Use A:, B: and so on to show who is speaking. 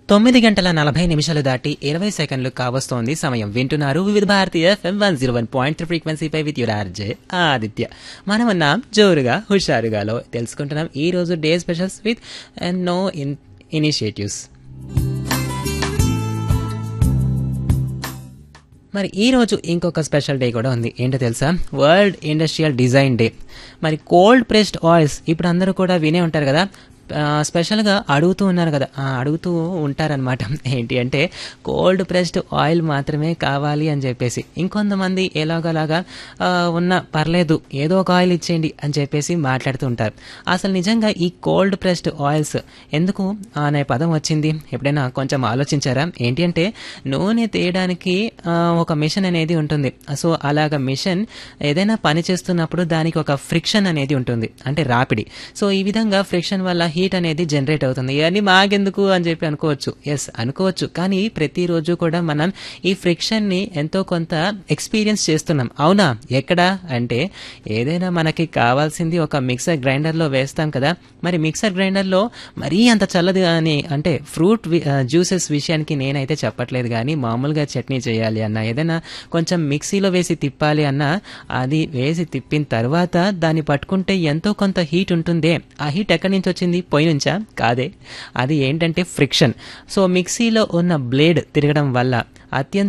A: తొమ్మిది గంటల నలభై నిమిషాలు దాటి ఇరవై సెకండ్లు కావస్తోంది సమయం వింటున్నారు Vividh Bharatiya FM one zero one point three ఫ్రీక్వెన్సీపై విత్ యువర్ ఆర్జే ఆదిత్య మనం ఉన్నాం జోరుగా హుషారుగాలో తెలుసుకుంటున్నాం ఈ రోజు day specials with no in initiatives మరి ఈ రోజు ఇంకొక స్పెషల్ డే కూడా ఉంది ఏంటో తెలుసా వరల్డ్ ఇండస్ట్రియల్ డిజైన్ డే మరి కోల్డ్ ప్రెస్డ్ ఆయిల్స్ ఇప్పుడు అందరూ కూడా వినే ఉంటారు కదా ఆ, స్పెషల్గా అడుగుతూ ఉన్నారు కదా ఆ, అడుగుతూ ఉంటారనమాట ఏంటి అంటే కోల్డ్ ప్రెస్డ్ ఆయిల్ మాత్రమే కావాలి అని చెప్పేసి ఇంకొంతమంది ఎలాగలాగా ఆ, ఉన్న పర్లేదు ఏదో ఒక ఆయిల్ ఇచ్చేయండి అని చెప్పేసి మాట్లాడుతూ ఉంటారు అసలు నిజంగా ఈ కోల్డ్ ప్రెస్డ్ ఆయిల్స్ ఎందుకు అనే పదం వచ్చింది ఎప్పుడైనా కొంచెం ఆలోచించారా ఏంటి అంటే నూనె తీయడానికి ఆ, ఒక మిషన్ అనేది ఉంటుంది సో అలాగ మిషన్ ఏదైనా పని చేస్తున్నప్పుడు దానికి ఒక ఫ్రిక్షన్ అనేది ఉంటుంది అంటే రాపిడి సో ఈ విధంగా ఫ్రిక్షన్ వల్ల హీట్ అనేది జనరేట్ అవుతుంది ఇవన్నీ మాకెందుకు అని చెప్పి అనుకోవచ్చు ఎస్ అనుకోవచ్చు కానీ ప్రతిరోజు కూడా మనం ఈ ఫ్రిక్షన్ని ఎంతో కొంత ఎక్స్పీరియన్స్ చేస్తున్నాం అవునా ఎక్కడ అంటే ఏదైనా మనకి కావాల్సింది ఒక మిక్సర్ గ్రైండర్లో వేస్తాం కదా మరి మిక్సర్ గ్రైండర్లో మరీ అంత చల్లది అని అంటే ఫ్రూట్ జ్యూసెస్ విషయానికి నేనైతే చెప్పట్లేదు కానీ మామూలుగా చట్నీ చేయాలి అన్న ఏదైనా కొంచెం మిక్సీలో వేసి తిప్పాలి అన్న అది వేసి తిప్పిన తర్వాత దాన్ని పట్టుకుంటే ఎంతో కొంత హీట్ ఉంటుందే ఆ హీట్ ఎక్కడి నుంచి వచ్చింది పొయ్యి నుంచా కాదే అది ఏంటంటే ఫ్రిక్షన్ సో మిక్సీలో ఉన్న బ్లేడ్ తిరగడం వల్ల అత్యంత